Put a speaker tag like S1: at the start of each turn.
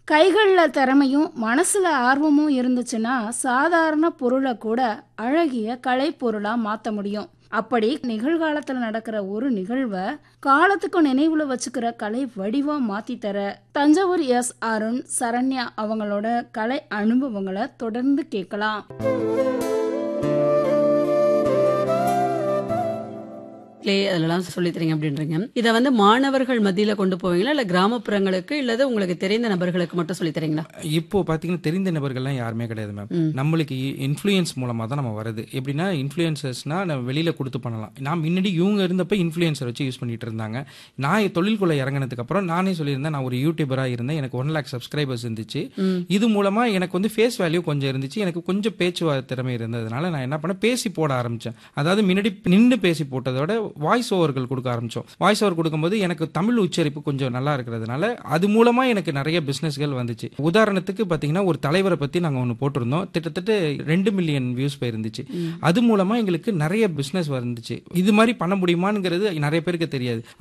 S1: கைகளில் திறமையும் மனசுல ஆர்வமும் இருந்துச்சுன்னா சாதாரண பொருளை கூட அழகிய கலைப்பொருளா மாற்ற முடியும் அப்படி நிகழ்காலத்தில் நடக்கிற ஒரு நிகழ்வை காலத்துக்கு நினைவுல வச்சுக்கிற கலை வடிவா மாத்தி தர தஞ்சாவூர் எஸ் அருண் சரண்யா அவங்களோட கலை அனுபவங்களை தொடர்ந்து கேட்கலாம்
S2: கிளே அதெல்லாம் சொல்லி தரீங்க அப்படின்றீங்க இதை வந்து மாணவர்கள் மத்தியில கொண்டு போவீங்களா இல்ல கிராமப்புறங்களுக்கு இல்லது உங்களுக்கு தெரிந்த நபர்களுக்கு மட்டும் சொல்லி தரீங்களா
S3: இப்போ பாத்தீங்கன்னா தெரிந்த நபர்கள்லாம் யாருமே கிடையாது மேம் நம்மளுக்கு இன்ஃப்ளூயன்ஸ் மூலமா தான் நம்ம வருது எப்படின்னா இன்ஃப்ளூயன்சர்ஸ்னா நம்ம வெளியில கொடுத்து பண்ணலாம் நான் முன்னாடி இவங்க இருந்தப்ப இன்ஃப்ளூயன்சர் வச்சு யூஸ் பண்ணிட்டு இருந்தாங்க நான் தொழில்குள்ள இறங்கினதுக்கு அப்புறம் நானே சொல்லியிருந்தேன் நான் ஒரு யூடியூபரா இருந்தேன் எனக்கு ஒன் லேக் சப்ஸ்கிரைபர்ஸ் இருந்துச்சு இது மூலமா எனக்கு வந்து ஃபேஸ் வேல்யூ கொஞ்சம் இருந்துச்சு எனக்கு கொஞ்சம் பேச்சு திறமை இருந்ததுனால நான் என்ன பண்ணேன் பேசி போட ஆரம்பிச்சேன் அதாவது முன்னாடி நின்று பேசி போட்டதை விட வாய்ஸ் ஓவர்கள் கொடுக்க ஆரம்பிச்சோம் வாய்ஸ் ஓவர் கொடுக்கும்போது எனக்கு தமிழ் உச்சரிப்பு கொஞ்சம் நல்லா இருக்கிறதுனால அது மூலமா எனக்கு நிறைய பிசினஸ்கள் வந்துச்சு உதாரணத்துக்கு பாத்தீங்கன்னா ஒரு தலைவரை பத்தி நாங்க ஒன்று போட்டிருந்தோம் கிட்டத்தட்ட ரெண்டு மில்லியன் வியூஸ் போயிருந்துச்சு அது மூலமா எங்களுக்கு நிறைய பிசினஸ் வந்துச்சு இது மாதிரி பண்ண முடியுமாங்கிறது நிறைய பேருக்கு தெரியாது